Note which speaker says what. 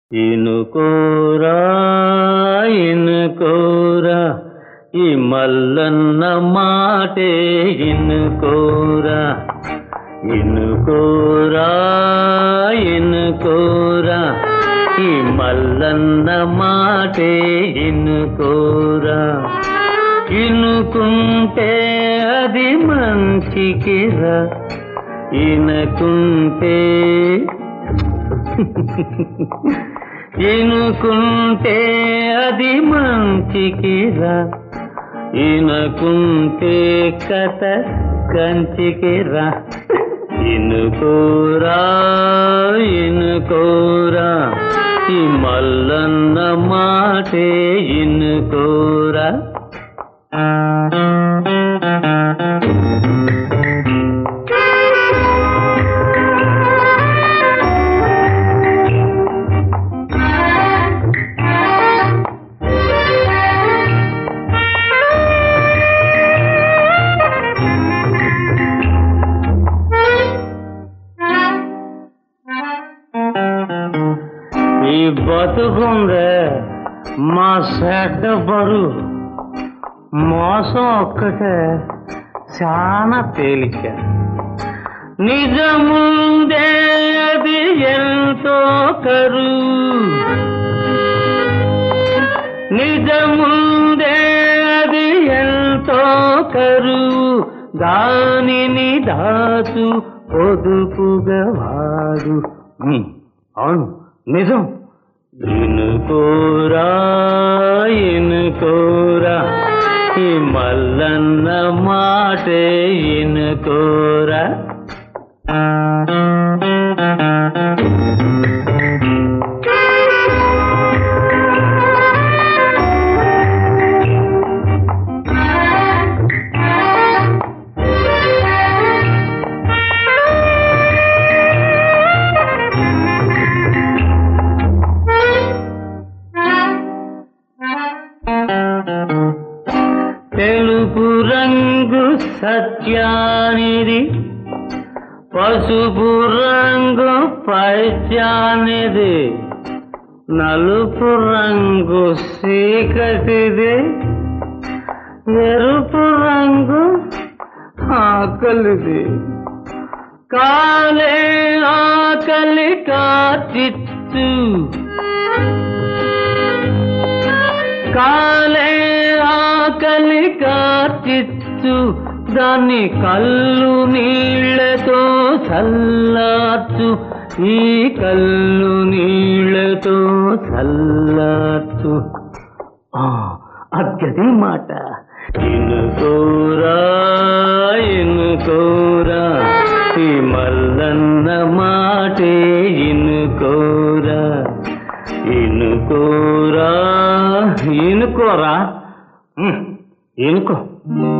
Speaker 1: ఇనుకోరా ఇనుకోరా ఈ మల్లన్న మాటే ఇనుకోరా ఇనుకోరా ఇనుకోరా ఈ మల్లన్న మాటే ఇనుకోరా ఇనుకుంటే అది మంచికిరా ఇనకుంటే ఇనుకుంటే అది మంచికిరా ఇనకుంటే కథ కంచికిరా ఇనుకోరా ఇనుకోరా ఈ మల్లన్న మాటే ఇనుకోరా ఈ బతుకుందే మా సెడ్డ బరువు మోసం ఒక్కటే చాలా తేలిక నిజముందే అది ఎంతో కరువు నిజముందే అది ఎంతో కరువు దానిని దాచు పొదుపుగా వాడు ఉమ్, అవును నిజం ఇనుకోరా ఇనుకోరా ఈ మల్లన్న మాటే ఇనుకోరా తెలుపు రంగు సత్యానిది పసుపు రంగు పైత్యానిది నలుపు రంగు చీకటిది ఎరుపు రంగు ఆకలిది కాలే ఆకలి కాచిచ్చు కాలే ఆకలి కాచిచ్చు దాన్ని కళ్ళు నీళ్లతో చల్లార్చు ఈ కళ్ళు నీళ్లతో చల్లార్చు ఆ, అద్గది మాట ఇనుకోరా ఇనుకోరా ఈ మల్లన్న మాటే ఇనుకోరా ఇనుకోరా ఇనుకోరా ఉమ్, ఇనుకో